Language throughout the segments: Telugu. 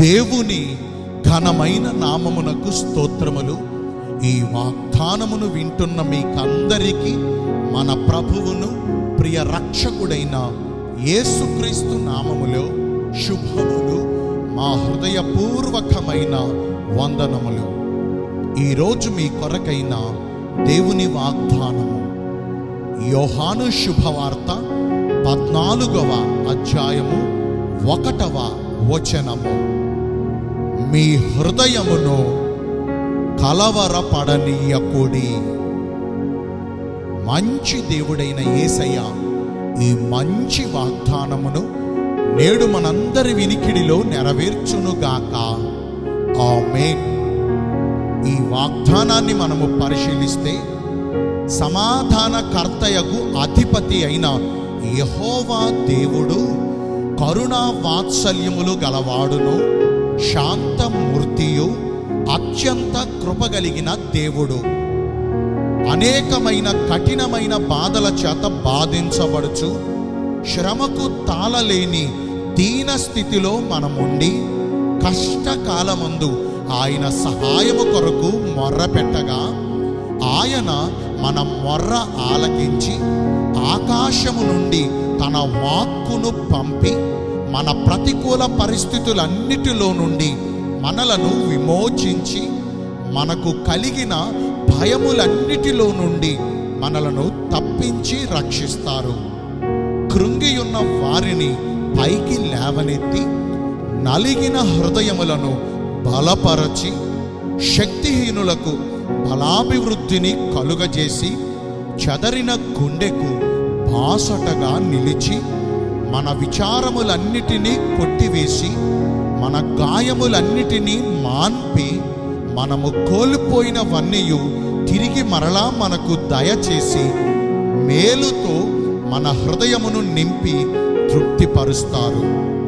దేవుని ఘనమైన నామమునకు స్తోత్రములు ఈ వాగ్దానమును వింటున్న మీకందరికీ మన ప్రభువును ప్రియ రక్షకుడైన యేసుక్రీస్తు నామములో శుభములు మా హృదయపూర్వకమైన వందనములు ఈరోజు మీ కొరకైన దేవుని వాగ్దానము యోహాను శుభవార్త పద్నాలుగవ అధ్యాయము ఒకటవ వచనము మీ హృదయమును కలవరపడనీయకుడి మంచి దేవుడైన యేసయ్య ఈ మంచి వాగ్దానమును నేడు మనందరి వినికిడిలో నెరవేర్చునుగాక ఆమేన్ ఈ వాగ్దానాన్ని మనము పరిశీలిస్తే సమాధానకర్తయగు అధిపతి అయిన యహోవా దేవుడు కరుణా వాత్సల్యములు గలవాడును శాంతమూర్తియు అత్యంత కృపగలిగిన దేవుడు అనేకమైన కఠినమైన బాధల చేత బాధించబడుచు శ్రమకు తాళలేని దీన స్థితిలో మనముండి కష్టకాలమందు ఆయన సహాయము కొరకు మొర్ర పెట్టగా ఆయన మన మొర్ర ఆలకించి ఆకాశము నుండి తన వాక్కును పంపి మన ప్రతికూల పరిస్థితులన్నిటిలో నుండి మనలను విమోచించి మనకు కలిగిన భయములన్నిటిలో నుండి మనలను తప్పించి రక్షిస్తారు కృంగియున్న వారిని పైకి లేవనెత్తి నలిగిన హృదయములను బలపరచి శక్తిహీనులకు బలాభివృద్ధిని కలుగజేసి చెదరిన గుండెకు బాసటగా నిలిచి మన విచారములన్నిటినీ కొట్టివేసి మన గాయములన్నిటినీ మాన్పి మనము కోల్పోయినవన్నీయు తిరిగి మరలా మనకు దయచేసి మేలుతో మన హృదయమును నింపి తృప్తిపరుస్తారు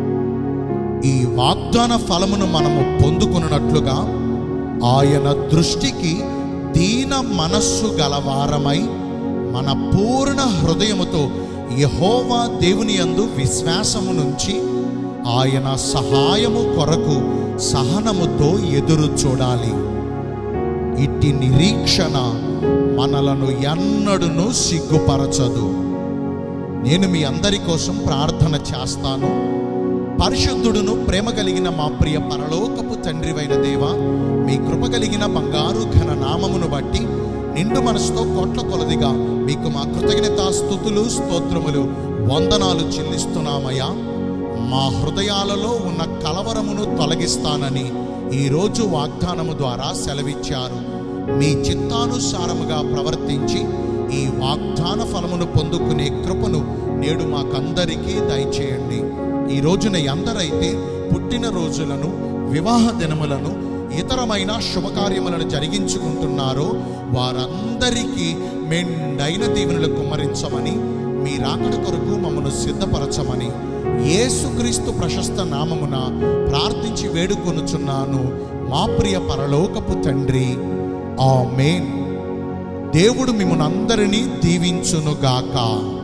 ఈ వాగ్దాన ఫలమును మనము పొందుకున్నట్లుగా ఆయన దృష్టికి దీన మనస్సు గలవారమై మన పూర్ణ హృదయముతో యహోవా దేవుని యందు విశ్వాసము నుంచి ఆయన సహాయము కొరకు సహనముతో ఎదురు చూడాలి ఇట్టి నిరీక్షణ మనలను ఎన్నడును సిగ్గుపరచదు నేను మీ అందరి కోసం ప్రార్థన చేస్తాను పరిశుద్ధుడును ప్రేమ కలిగిన మా ప్రియ పరలోకపు తండ్రివైన దేవ మీ కృప కలిగిన బంగారు ఘన నామమును బట్టి నిండు మనసుతో కోట్ల కొలదిగా మీకు మా కృతజ్ఞత స్థుతులు స్తోత్రములు వందనాలు చెల్లిస్తున్నామయ్యా మా హృదయాలలో ఉన్న కలవరమును తొలగిస్తానని ఈరోజు వాగ్దానము ద్వారా సెలవిచ్చారు మీ చిత్తానుసారముగా ప్రవర్తించి ఈ వాగ్దాన ఫలమును పొందుకునే కృపను నేడు మాకందరికీ దయచేయండి ఈ రోజున ఎందరైతే పుట్టినరోజులను వివాహ దినములను ఇతరమైన శుభకార్యములను జరిగించుకుంటున్నారో వారందరికీ మెండైన దీవెనలు కుమ్మరించమని మీ రాకడ కొరకు మమ్మను సిద్ధపరచమని యేసుక్రీస్తు ప్రశస్త నామమున ప్రార్థించి వేడుకొనుచున్నాను మా ప్రియ పరలోకపు తండ్రి ఆమేన్ దేవుడు మిమ్మల్ని అందరినీ దీవించునుగాక